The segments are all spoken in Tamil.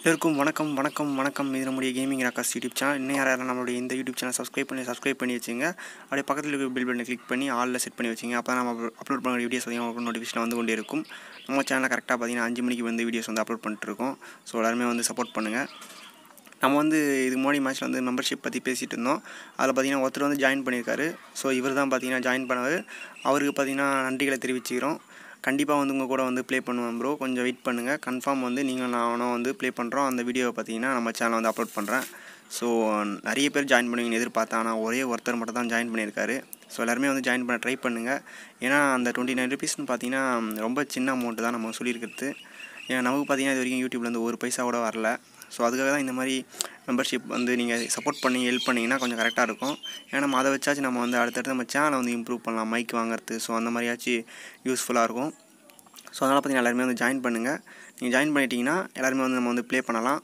எல்லோருக்கும் வணக்கம் வணக்கம் வணக்கம் இது நம்முடைய கேமிங் ராக்காஸ் யூடியூப் சேனல் இன்னும் யாரும் நம்மளுடைய இந்த யூடியூப் சேனல் சப்ஸ்கிரைப் பண்ணி சப்ஸ்கிரைப் பண்ணி வச்சுங்க அப்படியே பக்கத்தில் இருக்க பில் பட்டனை கிளிக் பண்ணி ஆலில் செட் பண்ணி வச்சுங்க அப்போ நம்ம அப்லோட் பண்ணுற வீடியோஸ் அதிகம் உங்களுக்கு நோட்டிஃபிகேஷன் வந்து கொண்டே இருக்கும் நம்ம சேனலில் கரெக்டாக பார்த்தீங்கன்னா அஞ்சு மணிக்கு வந்து வீடியோஸ் வந்து அப்லோட் பண்ணிட்டுருக்கோம் ஸோ எல்லாருமே வந்து சப்போர்ட் பண்ணுங்கள் நம்ம வந்து இதுக்கு முன்னாடி மேட்ச்சில் வந்து மெம்பர்ஷிப் பற்றி பேசிகிட்டு இருந்தோம் அதில் பார்த்தீங்கன்னா ஒருத்தர் வந்து ஜாயின் பண்ணியிருக்காரு ஸோ இவர் தான் பார்த்தீங்கன்னா ஜாயின் பண்ணவர் அவருக்கு பார்த்தீங்கன்னா நன்றிகளை தெரிவிச்சுக்கிறோம் கண்டிப்பாக வந்து உங்கள் கூட வந்து ப்ளே பண்ணுவேன் ப்ரோ கொஞ்சம் வெயிட் பண்ணுங்கள் கன்ஃபார்ம் வந்து நீங்கள் நானும் வந்து ப்ளே பண்ணுறோம் அந்த வீடியோவை பார்த்தீங்கன்னா நம்ம சேனலில் வந்து அப்லோட் பண்ணுறேன் ஸோ நிறைய பேர் ஜாயின் பண்ணுவீங்கன்னு எதிர்பார்த்தேன் ஆனால் ஒரே ஒருத்தர் மட்டும் தான் ஜாயின் பண்ணியிருக்காரு ஸோ எல்லாருமே வந்து ஜாயின் பண்ண ட்ரை பண்ணுங்கள் ஏன்னா அந்த டுவெண்ட்டி நைன் ருபீஸ்னு பார்த்தீங்கன்னா ரொம்ப சின்ன அமௌண்ட்டு தான் நம்ம சொல்லியிருக்கிறது ஏன்னா நமக்கு பார்த்தீங்கன்னா இது வரைக்கும் யூடியூப்லேருந்து ஒரு பைசா கூட வரல ஸோ அதுக்காக தான் இந்த மாதிரி மெம்பர்ஷிப் வந்து நீங்கள் சப்போர்ட் பண்ணி ஹெல்ப் பண்ணிங்கன்னா கொஞ்சம் கரெக்டாக இருக்கும் ஏன்னா நம்ம அதை வச்சாச்சும் நம்ம வந்து அடுத்தடுத்து நம்ம சேனலை வந்து இம்ப்ரூவ் பண்ணலாம் மைக் வாங்குறது ஸோ அந்த மாதிரியாச்சும் யூஸ்ஃபுல்லாக இருக்கும் ஸோ அதனால் பார்த்தீங்கன்னா எல்லாருமே வந்து ஜாயின் பண்ணுங்கள் நீங்கள் ஜாயின் பண்ணிட்டீங்கன்னா எல்லாருமே வந்து நம்ம வந்து ப்ளே பண்ணலாம்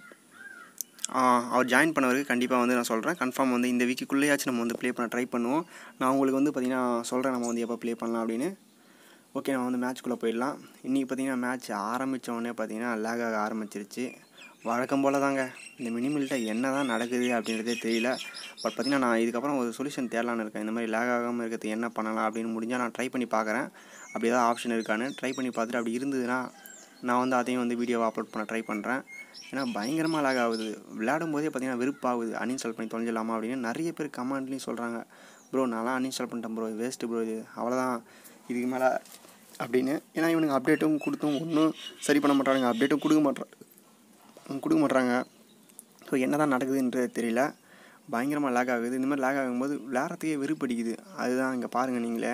அவர் ஜாயின் பண்ணவருக்கு கண்டிப்பாக வந்து நான் சொல்கிறேன் கன்ஃபார்ம் வந்து இந்த வீக்குள்ளேயாச்சும் நம்ம வந்து ப்ளே பண்ண ட்ரை பண்ணுவோம் நான் உங்களுக்கு வந்து பார்த்திங்கன்னா சொல்கிறேன் நம்ம வந்து எப்போ ப்ளே பண்ணலாம் அப்படின்னு ஓகே நம்ம வந்து மேட்ச்குள்ளே போயிடலாம் இன்றைக்கி பார்த்தீங்கன்னா மேட்ச் ஆரம்பித்த உடனே பார்த்தீங்கன்னா லேக் ஆக ஆரம்பிச்சிருச்சு வழக்கம் போல் தாங்க இந்த மினிமில்கிட்ட என்ன தான் நடக்குது அப்படின்றதே தெரியல பட் பார்த்திங்கன்னா நான் இதுக்கப்புறம் ஒரு சொல்யூஷன் தேடலான்னு இருக்கேன் இந்த மாதிரி லேக் ஆகாமல் இருக்கிறது என்ன பண்ணலாம் அப்படின்னு முடிஞ்சால் நான் ட்ரை பண்ணி பார்க்குறேன் அப்படி ஏதாவது ஆப்ஷன் இருக்கான்னு ட்ரை பண்ணி பார்த்துட்டு அப்படி இருந்ததுன்னா நான் வந்து அதையும் வந்து வீடியோவை அப்லோட் பண்ண ட்ரை பண்ணுறேன் ஏன்னா பயங்கரமாக லேக் ஆகுது விளையாடும் போதே பார்த்திங்கன்னா வெறுப்பாகுது அன்இன்ஸ்டால் பண்ணி தொலைஞ்சிடலாமா அப்படின்னு நிறைய பேர் கமெண்ட்லேயும் சொல்கிறாங்க ப்ரோ நான்லாம் அன்இன்ஸ்டால் பண்ணிட்டேன் ப்ரோ வேஸ்ட்டு ப்ரோ இது அவ்வளோதான் இதுக்கு மேலே அப்படின்னு ஏன்னா இவனுக்கு அப்டேட்டும் கொடுத்தும் ஒன்றும் சரி பண்ண மாட்டானுங்க அப்டேட்டும் கொடுக்க மாட்டாங்க கொடுக்க மாட்றாங்க ஸோ என்ன தான் நடக்குதுன்றது தெரியல பயங்கரமாக லேக் ஆகுது இந்த மாதிரி லேக் ஆகும்போது விளையாடுறதுக்கே வெறுப்படிக்குது அதுதான் இங்கே பாருங்கள் நீங்களே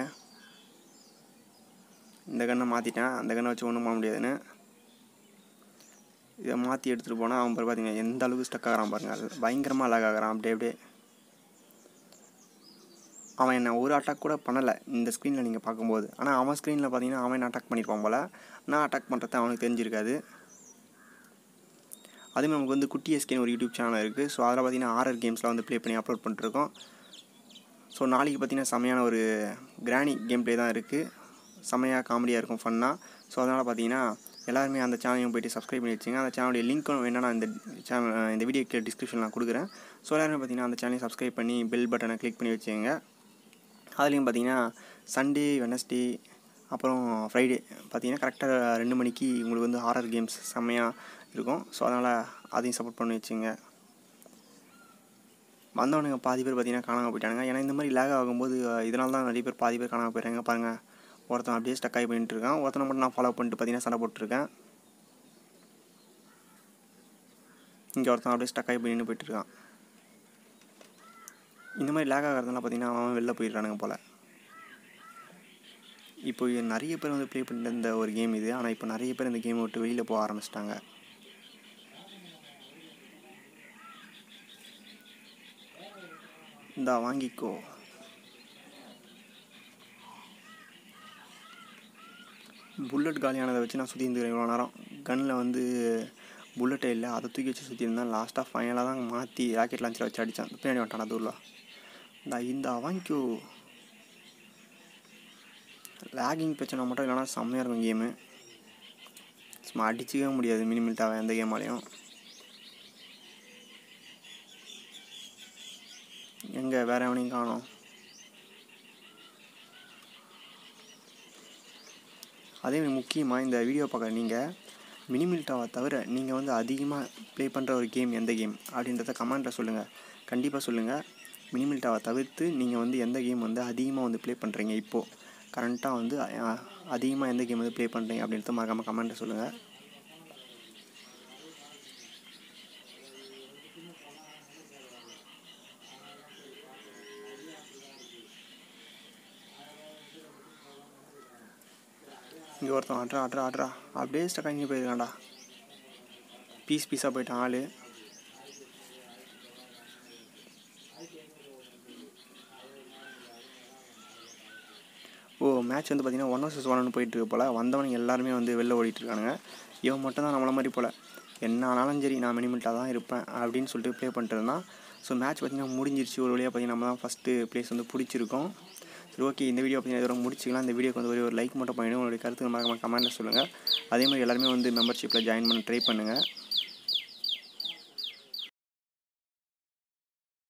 இந்த கண்ணை மாற்றிட்டேன் அந்த கண்ணை வச்சு ஒன்றும் பண்ண முடியாதுன்னு இதை மாற்றி எடுத்துகிட்டு போனால் அவன் பாரு பார்த்தீங்கன்னா எந்த அளவுக்கு ஸ்டக் ஆகிறான் பாருங்கள் அது பயங்கரமாக லேக் ஆகிறான் அப்படியே அப்படியே அவன் என்ன ஒரு அட்டாக் கூட பண்ணலை இந்த ஸ்க்ரீனில் நீங்கள் பார்க்கும்போது ஆனால் அவன் ஸ்க்ரீனில் பார்த்தீங்கன்னா அவன் அட்டாக் பண்ணியிருப்பான் போல் நான் அட்டாக் பண்ணுறது அவனுக்கு தெரிஞ்சிருக்காது அதுவும் நமக்கு வந்து குட்டி எஸ்கேன்னு ஒரு யூடியூப் சேனல் இருக்குது ஸோ அதில் பார்த்தீங்கன்னா ஆர்ஆர் கேம்ஸ்லாம் வந்து ப்ளே பண்ணி அப்லோட் பண்ணிட்டுருக்கோம் ஸோ நாளைக்கு பார்த்தீங்கன்னா செம்மையான ஒரு கிராணி கேம் ப்ளே தான் இருக்குது செம்மையாக காமெடியாக இருக்கும் ஃபன்னாக ஸோ அதனால் பார்த்தீங்கன்னா எல்லாருமே அந்த சேனலையும் போய்ட்டு சப்ஸ்கிரைப் பண்ணி வச்சுங்க அந்த சேனலுடைய லிங்க்கும் வேணால் இந்த சேனல் இந்த வீடியோ டிஸ்கிரிப்ஷன் நான் கொடுக்குறேன் ஸோ எல்லாருமே பார்த்தீங்கன்னா அந்த சேனலையும் சப்ஸ்கிரைப் பண்ணி பெல் பட்டனை கிளிக் பண்ணி வச்சுங்க அதுலேயும் பார்த்தீங்கன்னா சண்டே வெனஸ்டே அப்புறம் ஃப்ரைடே பார்த்தீங்கன்னா கரெக்டாக ரெண்டு மணிக்கு உங்களுக்கு வந்து ஹாரர் கேம்ஸ் செம்மையாக இருக்கும் ஸோ அதனால் அதையும் சப்போர்ட் பண்ணி வச்சுங்க வந்தவனுங்க பாதி பேர் பார்த்தீங்கன்னா காணாமல் போயிட்டானுங்க ஏன்னா இந்த மாதிரி லேக் ஆகும்போது இதனால தான் நிறைய பேர் பாதி பேர் காணாமல் போயிட்டாங்க பாருங்கள் ஒருத்தன் அப்படியே ஸ்டக் ஆகி பண்ணிட்டு இருக்கான் ஒருத்தனை மட்டும் நான் ஃபாலோ பண்ணிட்டு பார்த்தீங்கன்னா சண்டை போட்டுருக்கேன் இங்கே ஒருத்தன் அப்படியே ஸ்டக் ஆகி பண்ணி போயிட்டு இருக்கான் இந்த மாதிரி லேக் ஆகிறதுனால பார்த்தீங்கன்னா அவன் வெளில போயிடுறானுங்க போல் இப்போ நிறைய பேர் வந்து ப்ளே பண்ணிட்டு இருந்த ஒரு கேம் இது ஆனால் இப்போ நிறைய பேர் இந்த கேமை விட்டு வெளியில் போக ஆரம்பிச்சிட்டாங்க இந்தா வாங்கிக்கோ புல்லட் காலியானதை வச்சு நான் சுற்றி இருந்துக்கிறேன் இவ்வளோ நேரம் கன்னில் வந்து புல்லட்டே இல்லை அதை தூக்கி வச்சு சுற்றிருந்தேன் லாஸ்ட்டாக ஃபைனலாக தான் மாற்றி ராக்கெட் லான்ச்சில் வச்சு அடித்தான் பின்னாடி வந்துட்டான் தூரில் இந்த இந்த வாங்கிக்கோ லேகிங் பிரச்சனை மட்டும் இல்லைனா செம்மையாக இருக்கும் கேமு சும்மா அடிச்சிக்கவே முடியாது மினிமில்ட்டாக எந்த கேமாலையும் எங்கே வேறு எவனையும் காணும் அதே முக்கியமாக இந்த வீடியோ பார்க்குற நீங்கள் மினிமில்ட்டாவை தவிர நீங்கள் வந்து அதிகமாக ப்ளே பண்ணுற ஒரு கேம் எந்த கேம் அப்படின்றத கமெண்ட்டில் சொல்லுங்கள் கண்டிப்பாக சொல்லுங்கள் மினிமில்ட்டாவை தவிர்த்து நீங்கள் வந்து எந்த கேம் வந்து அதிகமாக வந்து ப்ளே பண்ணுறீங்க இப்போது கரண்ட்டாக வந்து அதிகமாக எந்த கேம் வந்து ப்ளே பண்ணுறீங்க அப்படின்றத மறக்காமல் கமெண்ட்டில் சொல்லுங்கள் இங்கே ஒருத்தன் ஆட்ரா ஆட்ரா ஆட்ரா அப்படியே ஸ்டக் இங்கே போயிருக்கான்டா பீஸ் பீஸாக போயிட்டான் ஆள் ஓ மேட்ச் வந்து பார்த்திங்கன்னா ஒன் வர்சஸ் ஒன்னு போயிட்டு இருக்கு போல் வந்தவனுங்க எல்லாருமே வந்து வெளில ஓடிட்டு இருக்கானுங்க இவன் மட்டும் தான் நம்மள மாதிரி போல் என்ன ஆனாலும் சரி நான் மினிமிட்டாக தான் இருப்பேன் அப்படின்னு சொல்லிட்டு ப்ளே பண்ணிட்டு இருந்தான் ஸோ மேட்ச் பார்த்திங்கன்னா முடிஞ்சிருச்சு ஒரு வழியாக பார்த்திங்கன்னா நம்ம தான் ஃபஸ்ட்டு ப்ளேஸ் வந்து பிடிச்சிருக்கோம் சரி ஓகே இந்த வீடியோ பார்த்தீங்கன்னா இதோட முடிச்சிக்கலாம் இந்த வீடியோக்கு வந்து ஒரே ஒரு லைக் மட்டும் பண்ணிவிடுங்க உங்களுடைய கருத்து மறக்காம கமெண்ட்டில் சொல்லுங்கள் அதே மாதிரி எல்லாருமே வந்து மெம்பர்ஷிப்பில் ஜாயின் பண்ண ட்ரை பண்ணுங்கள்